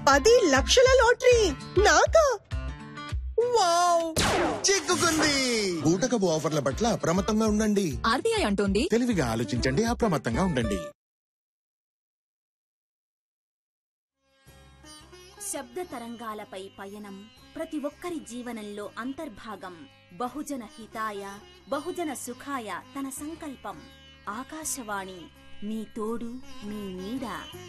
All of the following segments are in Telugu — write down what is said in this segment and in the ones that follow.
పది లక్షల లాటరీ నాకా వావ్ చిక్కుకుంది బూటకపు ఆఫర్ల పట్ల అప్రమత్తంగా ఉండండి ఆర్బీఐ అంటోంది తెలివిగా ఆలోచించండి అప్రమత్తంగా ఉండండి శబ్ద తరంగాలపై పయనం ప్రతి ఒక్కరి జీవనంలో అంతర్భాగం బహుజన హితాయ బహుజన సుఖాయ తన సంకల్పం ఆకాశవాణి మీ తోడు మీ నీడ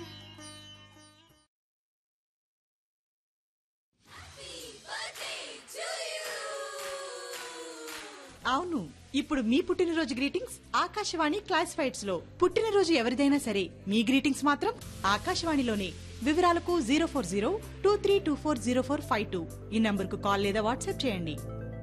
అవును ఇప్పుడు మీ పుట్టినరోజు గ్రీటింగ్స్ ఆకాశవాణి క్లాసిఫైడ్స్ లో పుట్టినరోజు ఎవరిదైనా సరే మీ గ్రీటింగ్స్ మాత్రం ఆకాశవాణిలోనే వివరాలకు zero four zero two three two four zero four five two ఈ నంబర్ కు కాల్ లేదా వాట్సాప్ చేయండి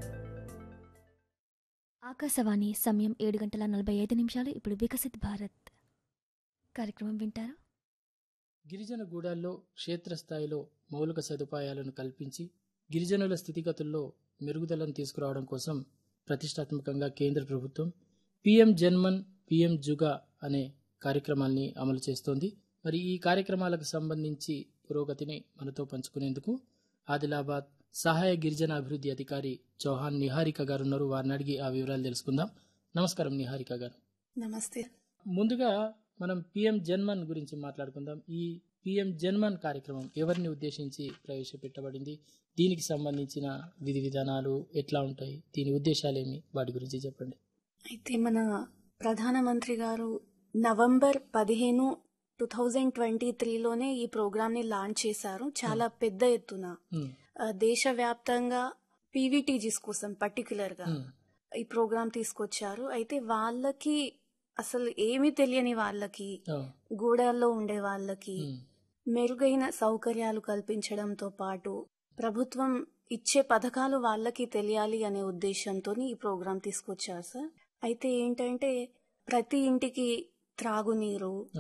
ఆకాశవాణి సమయం ఏడు గంటల నలభై ఐదు నిమిషాలు ఇప్పుడు వికసిత్ భారత్ కార్యక్రమం వింటారు గిరిజన గూడాల్లో క్షేత్రస్థాయిలో మౌలిక సదుపాయాలను కల్పించి గిరిజనుల స్థితిగతుల్లో మెరుగుదలను తీసుకురావడం కోసం ప్రతిష్టాత్మకంగా కేంద్ర ప్రభుత్వం పిఎం జన్మన్ పిఎం జుగా అనే కార్యక్రమాల్ని అమలు చేస్తోంది మరి ఈ కార్యక్రమాలకు సంబంధించి పురోగతిని మనతో పంచుకునేందుకు ఆదిలాబాద్ సహాయ గిరిజన అభివృద్ధి అధికారి చౌహాన్ నిహారిక గారు ఉన్నారు వారిని అడిగి ఆ వివరాలు తెలుసుకుందాం నమస్కారం నిహారిక గారు నమస్తే ముందుగా మనం పిఎం జన్మన్ గురించి మాట్లాడుకుందాం ఈ పిఎం జన్మన్ కార్యక్రమం ఎవరిని ఉద్దేశించి ప్రవేశపెట్టబడింది దీనికి సంబంధించిన విధి విధానాలు ఎట్లా ఉంటాయి దీని ఉద్దేశాలేమి వాటి గురించి చెప్పండి అయితే మన ప్రధానమంత్రి గారు నవంబర్ పదిహేను టూ థౌజండ్ ట్వంటీ త్రీలోనే ఈ ప్రోగ్రామ్ ని లాంచ్ చేశారు చాలా పెద్ద ఎత్తున ఉమ్, ఆ, దేశవ్యాప్తంగా పీవీటీజీస్ కోసం పర్టికులర్ గా ఉమ్, ఈ ప్రోగ్రామ్ తీసుకొచ్చారు అయితే వాళ్ళకి అసలు ఏమీ తెలియని వాళ్ళకి ఓ, గూడాల్లో ఉండే వాళ్ళకి ఉమ్, మెరుగైన సౌకర్యాలు కల్పించడంతో పాటు ప్రభుత్వం ఇచ్చే పథకాలు వాళ్ళకి తెలియాలి అనే ఉద్దేశంతో ఈ ప్రోగ్రాం తీసుకొచ్చారు సార్ అయితే ఏంటంటే ప్రతి ఇంటికి త్రాగునీరు